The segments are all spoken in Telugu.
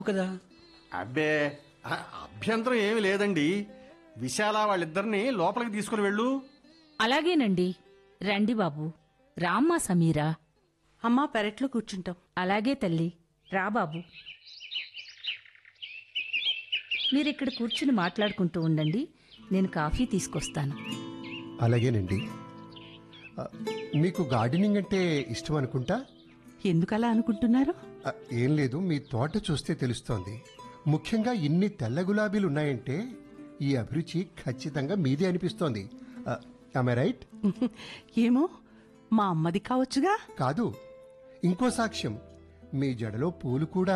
కదా అబ్బే ఆ, అభ్యంతరం ఏమీ లేదండి విశాల వాళ్ళిద్దరిని లోపలికి తీసుకుని వెళ్ళు అలాగేనండి రండి బాబు రామ్మా సమీరా అమ్మా పెరట్లో కూర్చుంటాం అలాగే తల్లి రా బాబు మీరిక్కడ కూర్చుని మాట్లాడుకుంటూ ఉండండి నేను కాఫీ తీసుకొస్తాను అలాగేనండి ఆ, మీకు గార్డెనింగ్ అంటే ఇష్టం అనుకుంటా ఎందుకలా అనుకుంటున్నారు ఆ, ఏం లేదు మీ తోట చూస్తే తెలుస్తోంది ముఖ్యంగా ఇన్ని తెల్ల గులాబీలు ఉన్నాయంటే ఈ అభిరుచి ఖచ్చితంగా మీదే అనిపిస్తోంది ఐ రైట్ ఏమో మా అమ్మది కావచ్చుగా కాదు ఇంకో సాక్ష్యం మీ జడలో పూలు కూడా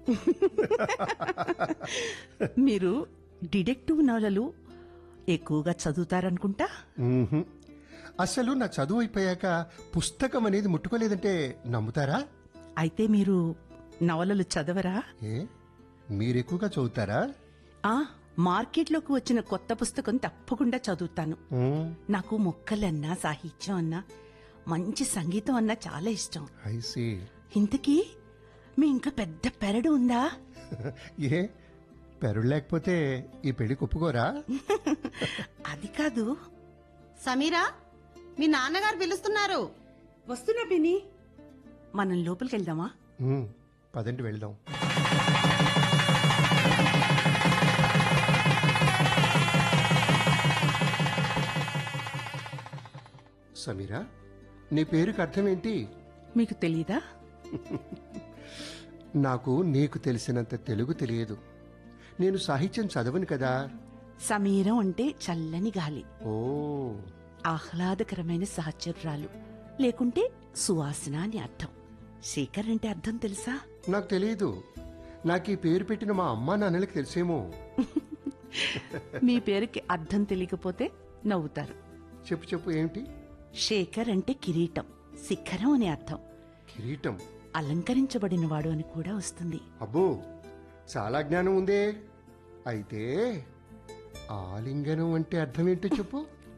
మీరు డిటెక్టివ్ నవలలు ఎక్కువగా చదువుతారనుకుంటా మ్మ్హ్. అసలు నా చదువు అయిపోయాక పుస్తకం అనేది ముట్టుకోలేదంటే నమ్ముతారా అయితే మీరు నవలలు చదవరా ఏ మీరెక్కువగా చదువుతారా ఆ మార్కెట్లోకి వచ్చిన కొత్త పుస్తకం తప్పకుండా చదువుతాను మ్మ్. నాకు మొక్కలన్నా సాహిత్యం అన్నా మంచి సంగీతం అన్నా చాలా ఇష్టం I see. ఇంతకీ మీ ఇంకా పెద్ద పెరడు ఉందా ఏ పెరుడు లేకపోతే ఈ పెళ్లి ఒప్పుకోరా అది కాదు సమీరా మీ నాన్నగారు పిలుస్తున్నారు వస్తున్నా పిని మనం లోపలికి వెళ్దామా మ్మ్. పదండి వెళ్దాం సమీరా నీ పేరుకి అర్థం ఏంటి మీకు తెలీదా నాకు నీకు తెలిసినంత తెలుగు తెలియదు నేను సాహిత్యం చదవను కదా సమీరం అంటే చల్లని గాలి ఓ ఆహ్లాదకరమైన సహచర్రాలు లేకుంటే సువాసన అని అర్థం శేఖర్ అంటే అర్థం తెలుసా నాకు తెలియదు నాకు ఈ పేరు పెట్టిన మా అమ్మా నాన్నలకి తెలిసేమో మీ పేరుకి అర్థం తెలియకపోతే నవ్వుతారు చెప్పు చెప్పు ఏంటి శేఖర్ అంటే కిరీటం శిఖరం అని అర్థం కిరీటం అలంకరించబడినవాడు అని కూడా వస్తుంది అబ్బో చాలా జ్ఞానం ఉందే అయితే ఆలింగనం అంటే అర్థం ఏంటో చెప్పు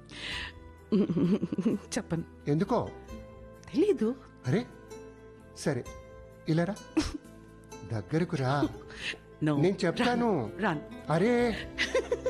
చెప్పను ఎందుకో తెలీదు అరే సరే ఇలారా దగ్గరకు రా No. నేను చెప్తాను రాను అరే